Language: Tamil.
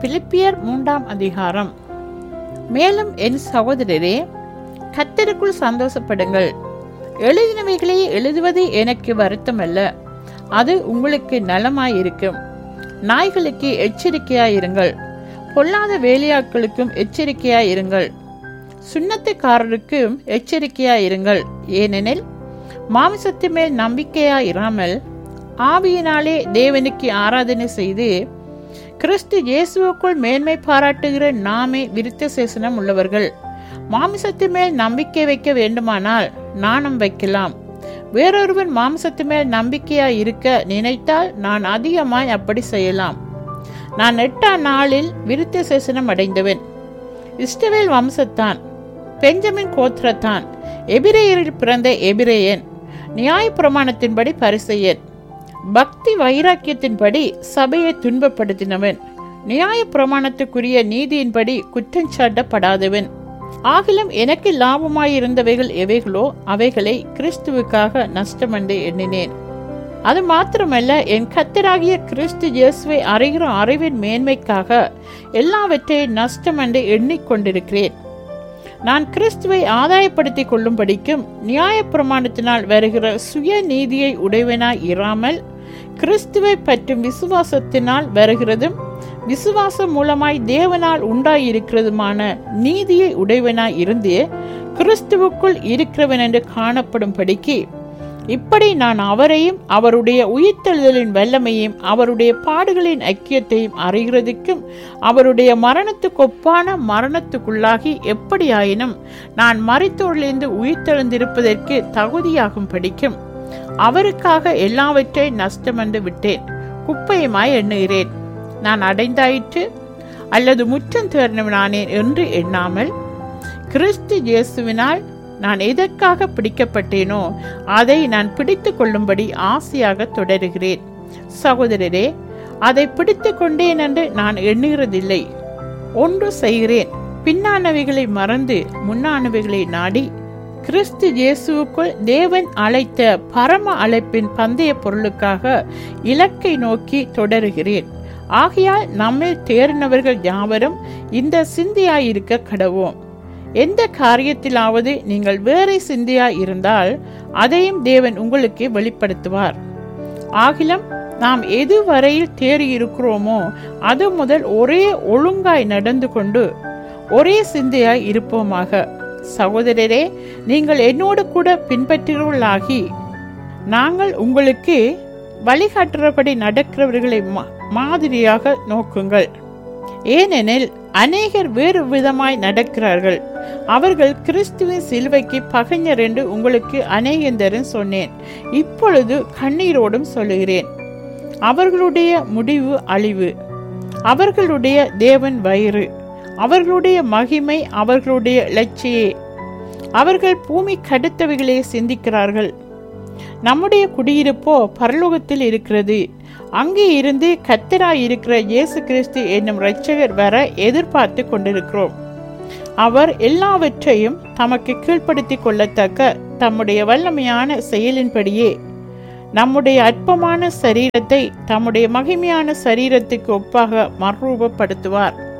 பிலிப்பியர் மூன்றாம் அதிகாரம் மேலும் என் சகோதரரே கத்தருக்குள் சந்தோஷப்படுங்கள் எழுதினவைகளை எழுதுவது எனக்கு வருத்தமல்ல அது உங்களுக்கு நலமாயிருக்கும் நாய்களுக்கு எச்சரிக்கையாயிருங்கள் பொல்லாத வேலையாட்களுக்கும் எச்சரிக்கையாயிருங்கள் சுண்ணத்துக்காரருக்கும் எச்சரிக்கையாயிருங்கள் ஏனெனில் மாமிசத்து மேல் நம்பிக்கையாயிராமல் ஆவியினாலே தேவனுக்கு ஆராதனை செய்து கிறிஸ்து இயேசுவுக்குள் மேன்மை பாராட்டுகிற நாமே விருத்த சேசனம் உள்ளவர்கள் மாமிசத்து மேல் நம்பிக்கை வைக்க வேண்டுமானால் நாணம் வைக்கலாம் வேறொருவன் மாம்சத்து மேல் நம்பிக்கையாய் இருக்க நினைத்தால் நான் அதிகமாய் அப்படி செய்யலாம் நான் எட்டாம் நாளில் விருத்த சேசனம் அடைந்தவன் இஸ்டவேல் வம்சத்தான் பெஞ்சமின் கோத்திரத்தான் எபிரேயரில் பிறந்த எபிரேயன் நியாய பிரமாணத்தின்படி பரிசெயன் பக்தி வைராக்கியத்தின்படி சபையை துன்பப்படுத்தினவன் நியாய பிரமாணத்துக்குரிய நீதியின்படி குற்றஞ்சாட்டப்படாதவன் ஆகிலும் எனக்கு லாபமாயிருந்தவைகள் எவைகளோ அவைகளை கிறிஸ்துவுக்காக நஷ்டமென்று எண்ணினேன் அது மாத்திரமல்ல என் கத்தராகிய கிறிஸ்து இயேசுவை அறிகிற அறிவின் மேன்மைக்காக எல்லாவற்றையும் நஷ்டம் என்று எண்ணிக்கொண்டிருக்கிறேன் நான் கிறிஸ்துவை ஆதாயப்படுத்திக் கொள்ளும்படிக்கும் நியாய பிரமாணத்தினால் வருகிற சுய நீதியை உடையவனாய் இராமல் கிறிஸ்துவை பற்றும் விசுவாசத்தினால் வருகிறதும் விசுவாசம் மூலமாய் தேவனால் உண்டாயிருக்கிறதுமான நீதியை உடையவனாய் இருந்து கிறிஸ்துவுக்குள் இருக்கிறவன் என்று காணப்படும்படிக்கு இப்படி நான் அவரையும் அவருடைய உயிர்த்தெழுதலின் வல்லமையும் அவருடைய பாடுகளின் ஐக்கியத்தையும் அறிகிறதுக்கும் அவருடைய மரணத்துக்கு ஒப்பான மரணத்துக்குள்ளாகி எப்படியாயினும் நான் மறைத்தோரிலிருந்து உயிர்த்தெழுந்திருப்பதற்கு தகுதியாகும் படிக்கும் அவருக்காக எல்லாவற்றை நஷ்டமென்று விட்டேன் குப்பையுமாய் எண்ணுகிறேன் நான் அடைந்தாயிற்று அல்லது முற்றம் தேர்ந்தவனானேன் என்று எண்ணாமல் கிறிஸ்து இயேசுவினால் நான் எதற்காக பிடிக்கப்பட்டேனோ அதை நான் பிடித்து கொள்ளும்படி ஆசையாக தொடருகிறேன் சகோதரரே அதை பிடித்து கொண்டேன் என்று நான் எண்ணுகிறதில்லை ஒன்று செய்கிறேன் பின்னானவைகளை மறந்து முன்னானவைகளை நாடி கிறிஸ்து இயேசுவுக்குள் தேவன் அழைத்த பரம அழைப்பின் பந்தய பொருளுக்காக இலக்கை நோக்கி தொடருகிறேன் ஆகையால் நம்மில் தேறினவர்கள் யாவரும் இந்த சிந்தியாயிருக்க கடவோம் எந்த காரியத்திலாவது நீங்கள் வேறே சிந்தையாய் இருந்தால் அதையும் தேவன் உங்களுக்கு வெளிப்படுத்துவார் ஆகிலும் நாம் எதுவரையில் தேறி இருக்கிறோமோ அது முதல் ஒரே ஒழுங்காய் நடந்து கொண்டு ஒரே சிந்தையாய் இருப்போமாக சகோதரரே நீங்கள் என்னோடு கூட பின்பற்றுகிறவர்களாகி நாங்கள் உங்களுக்கு வழிகாட்டுறபடி நடக்கிறவர்களை மாதிரியாக நோக்குங்கள் ஏனெனில் அநேகர் வேறு விதமாய் நடக்கிறார்கள் அவர்கள் கிறிஸ்துவின் சிலுவைக்கு பகைஞர் என்று உங்களுக்கு அநேகந்தரும் சொன்னேன் இப்பொழுது கண்ணீரோடும் சொல்லுகிறேன் அவர்களுடைய முடிவு அழிவு அவர்களுடைய தேவன் வயிறு அவர்களுடைய மகிமை அவர்களுடைய லட்சியே அவர்கள் பூமி கடுத்தவைகளே சிந்திக்கிறார்கள் நம்முடைய குடியிருப்போ பரலோகத்தில் இருக்கிறது அங்கே இருந்து கத்தராய் இருக்கிற இயேசு கிறிஸ்து என்னும் இரட்சகர் வர எதிர்பார்த்து கொண்டிருக்கிறோம் அவர் எல்லாவற்றையும் தமக்கு கீழ்ப்படுத்தி கொள்ளத்தக்க தம்முடைய வல்லமையான செயலின்படியே நம்முடைய அற்பமான சரீரத்தை தம்முடைய மகிமையான சரீரத்துக்கு ஒப்பாக மறுரூபப்படுத்துவார்